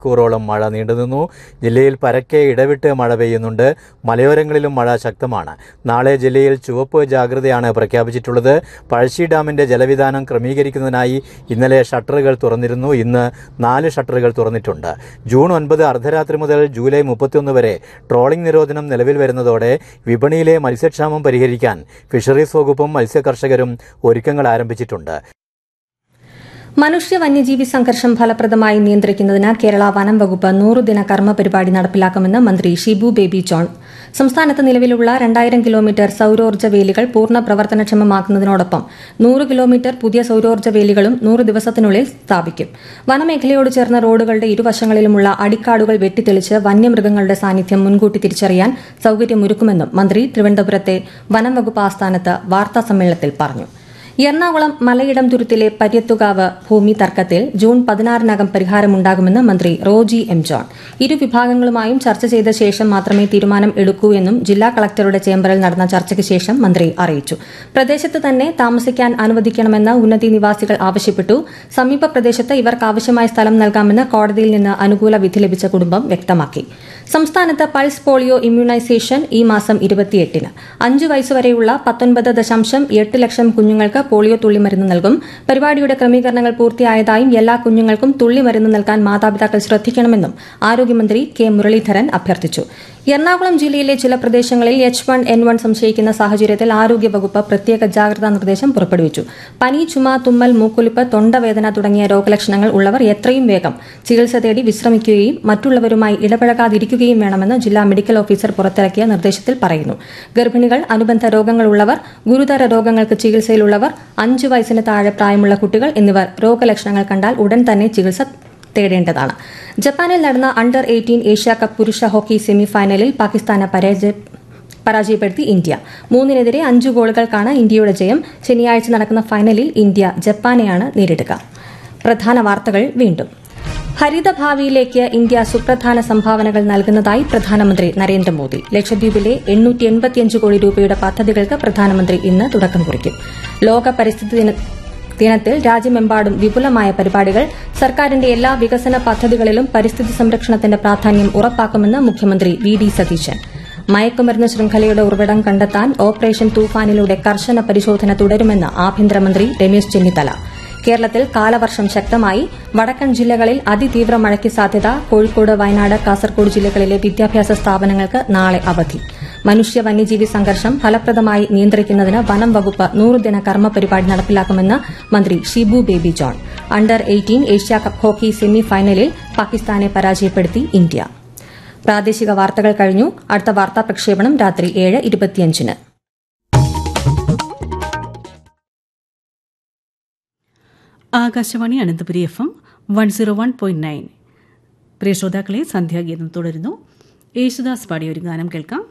മണിക്കൂറോളം മഴ നീണ്ടുനിന്നു ജില്ലയിൽ പരക്കെ ഇടവിട്ട് മഴ പെയ്യുന്നുണ്ട് മലയോരങ്ങളിലും മഴ ശക്തമാണ് നാളെ ജില്ലയിൽ ചുവപ്പ് ജാഗ്രതയാണ് പ്രഖ്യാപിച്ചിട്ടുള്ളത് പഴശ്ശി ഡാമിന്റെ ജലവിധാനം ക്രമീകരിക്കുന്നതിനായി ഇന്നലെ ഷട്ടറുകൾ തുറന്നിരുന്നു ഇന്ന് നാല് ഷട്ടറുകൾ തുറന്നിട്ടുണ്ട് ജൂൺ ഒൻപത് അർദ്ധരാത്രി മുതൽ ജൂലൈ മുപ്പത്തിയൊന്ന് വരെ ട്രോളിംഗ് നിരോധനം നിലവിൽ വരുന്നതോടെ വിപണിയിലെ മത്സ്യക്ഷാമം പരിഹരിക്കാൻ ഫിഷറീസ് വകുപ്പും മത്സ്യകർഷകരും ഒരുക്കങ്ങൾ ആരംഭിച്ചിട്ടുണ്ട് മനുഷ്യ വന്യജീവി സംഘർഷം ഫലപ്രദമായി നിയന്ത്രിക്കുന്നതിന് കേരള വനം വകുപ്പ് നൂറുദിന കർമ്മ പരിപാടി നടപ്പിലാക്കുമെന്ന് മന്ത്രി ഷിബു ബേബി ജോൺ സംസ്ഥാനത്ത് നിലവിലുള്ള രണ്ടായിരം കിലോമീറ്റർ സൌരോർജ്ജ വേലികൾ പൂർണ്ണ പ്രവർത്തനക്ഷമമാക്കുന്നതിനോടൊപ്പം നൂറ് കിലോമീറ്റർ പുതിയ സൌരോർജ്ജ വേലികളും നൂറ് ദിവസത്തിനുള്ളിൽ സ്ഥാപിക്കും വനമേഖലയോട് ചേർന്ന റോഡുകളുടെ ഇരുവശങ്ങളിലുമുള്ള അടിക്കാടുകൾ വെട്ടിത്തെളിച്ച് വന്യമൃഗങ്ങളുടെ സാന്നിധ്യം മുൻകൂട്ടി തിരിച്ചറിയാൻ സൌകര്യമൊരുക്കുമെന്നും മന്ത്രി തിരുവനന്തപുരത്തെ വനം വകുപ്പ് ആസ്ഥാനത്ത് വാർത്താസമ്മേളനത്തിൽ പറഞ്ഞു എറണാകുളം മലയിടം തുരുത്തിലെ പര്യത്തുകാവ് ഭൂമി തർക്കത്തിൽ ജൂൺ പതിനാറിനകം പരിഹാരമുണ്ടാകുമെന്ന് മന്ത്രി റോജി എം ജോൺ ഇരു വിഭാഗങ്ങളുമായും ചർച്ച ചെയ്ത ശേഷം മാത്രമേ തീരുമാനം എടുക്കൂ എന്നും ജില്ലാ കളക്ടറുടെ ചേംബറിൽ നടന്ന ചർച്ചയ്ക്ക് ശേഷം മന്ത്രി അറിയിച്ചു പ്രദേശത്ത് തന്നെ താമസിക്കാൻ അനുവദിക്കണമെന്ന് ഉന്നതി നിവാസികൾ ആവശ്യപ്പെട്ടു സമീപ പ്രദേശത്ത് ഇവർക്ക് ആവശ്യമായ സ്ഥലം നൽകാമെന്ന് കോടതിയിൽ നിന്ന് അനുകൂല വിധി ലഭിച്ച കുടുംബം വ്യക്തമാക്കി സംസ്ഥാനത്ത് പൾസ് പോളിയോ ഇമ്മ്യൂണൈസേഷൻ ഈ മാസം ഇരുപത്തിയെട്ടിന് അഞ്ചു വയസ്സുവരെയുള്ള പത്തൊൻപത് ദശാംശം എട്ട് ലക്ഷം കുഞ്ഞുങ്ങൾക്ക് പോളിയോ തുള്ളിമരുന്ന് നൽകും പരിപാടിയുടെ ക്രമീകരണങ്ങൾ പൂർത്തിയായതായും എല്ലാ കുഞ്ഞുങ്ങൾക്കും തുള്ളിമരുന്ന് നൽകാൻ മാതാപിതാക്കൾ ശ്രദ്ധിക്കണമെന്നും ആരോഗ്യമന്ത്രി കെ മുരളീധരൻ അഭ്യർത്ഥിച്ചു എറണാകുളം ജില്ലയിലെ ചില പ്രദേശങ്ങളിൽ എച്ച് വൺ എൻ വൺ സംശയിക്കുന്ന സാഹചര്യത്തിൽ ആരോഗ്യവകുപ്പ് പ്രത്യേക ജാഗ്രതാ നിർദ്ദേശം പുറപ്പെടുവിച്ചു പനി ചുമ തുമ്മൽ മൂക്കൊലിപ്പ് തൊണ്ടവേദന തുടങ്ങിയ രോഗലക്ഷണങ്ങൾ ഉള്ളവർ എത്രയും വേഗം ചികിത്സ തേടി വിശ്രമിക്കുകയും മറ്റുള്ളവരുമായി ഇടപഴകാതിരിക്കുകയും വേണമെന്ന് ജില്ലാ മെഡിക്കൽ ഓഫീസർ പുറത്തിറക്കിയ നിർദ്ദേശത്തിൽ പറയുന്നു ഗർഭിണികൾ അനുബന്ധ രോഗങ്ങളുള്ളവർ ഗുരുതര രോഗങ്ങൾക്ക് ചികിത്സയിലുള്ളവർ അഞ്ചു വയസ്സിന് താഴെ പ്രായമുള്ള കുട്ടികൾ എന്നിവർ രോഗലക്ഷണങ്ങൾ കണ്ടാൽ ഉടൻ തന്നെ ചികിത്സ തേടേണ്ടതാണ് ജപ്പാനിൽ നടന്ന അണ്ടർ എയ്റ്റീൻ ഏഷ്യ കപ്പ് പുരുഷ ഹോക്കി സെമി ഫൈനലിൽ പാകിസ്ഥാനെ പരാജയ പരാജയപ്പെടുത്തി ഇന്ത്യ മൂന്നിനെതിരെ അഞ്ചു ഗോളുകൾക്കാണ് ഇന്ത്യയുടെ ജയം ശനിയാഴ്ച നടക്കുന്ന ഫൈനലിൽ ഇന്ത്യ ജപ്പാനെയാണ് നേരിടുക പ്രധാന വാർത്തകൾ വീണ്ടും ഹരിതഭാവിയിലേക്ക് ഇന്ത്യ സുപ്രധാന സംഭാവനകൾ നൽകുന്നതായി പ്രധാനമന്ത്രി നരേന്ദ്രമോദി ലക്ഷദ്വീപിലെ എണ്ണൂറ്റി എൺപത്തിയഞ്ച് കോടി രൂപയുടെ പദ്ധതികൾക്ക് പ്രധാനമന്ത്രി ഇന്ന് തുടക്കം കുറിക്കും ലോക പരിസ്ഥിതി ദിന ദിനത്തിൽ രാജ്യമെമ്പാടും വിപുലമായ പരിപാടികൾ സർക്കാരിന്റെ എല്ലാ വികസന പദ്ധതികളിലും പരിസ്ഥിതി സംരക്ഷണത്തിന്റെ പ്രാധാന്യം ഉറപ്പാക്കുമെന്ന് മുഖ്യമന്ത്രി വി ഡി സതീശൻ മയക്കുമരുന്ന് ശൃംഖലയുടെ ഉറവിടം കണ്ടെത്താൻ ഓപ്പറേഷൻ തൂഫാനിലൂടെ കർശന പരിശോധന തുടരുമെന്ന് ആഭ്യന്തരമന്ത്രി രമേശ് ചെന്നിത്തല കേരളത്തിൽ കാലവർഷം ശക്തമായി വടക്കൻ ജില്ലകളിൽ അതിതീവ്ര മഴയ്ക്ക് സാധ്യത കോഴിക്കോട് വയനാട് കാസർകോട് ജില്ലകളിലെ വിദ്യാഭ്യാസ സ്ഥാപനങ്ങൾക്ക് നാളെ അവധി മനുഷ്യ വന്യജീവി സംഘർഷം ഫലപ്രദമായി നിയന്ത്രിക്കുന്നതിന് വനം വകുപ്പ് നൂറുദിന കർമ്മ പരിപാടി നടപ്പിലാക്കുമെന്ന് മന്ത്രി Shibu Baby John under eighteen Asia cup hockey semi ഫൈനലിൽ പാകിസ്ഥാനെ പരാജയപ്പെടുത്തി ഇന്ത്യ പ്രാദേശിക വാർത്തകൾ കഴിഞ്ഞു അടുത്ത വാർത്താ പ്രക്ഷേപണം രാത്രി ഏഴ് ഇരുപത്തിയഞ്ചിന് Akashvani Ananthapuri F M one zero one point nine പ്രിയ ശ്രോതാക്കളെ സന്ധ്യാഗീതം തുടരുന്നു യേശുദാസ് പാടിയ ഒരു ഗാനം കേൾക്കാം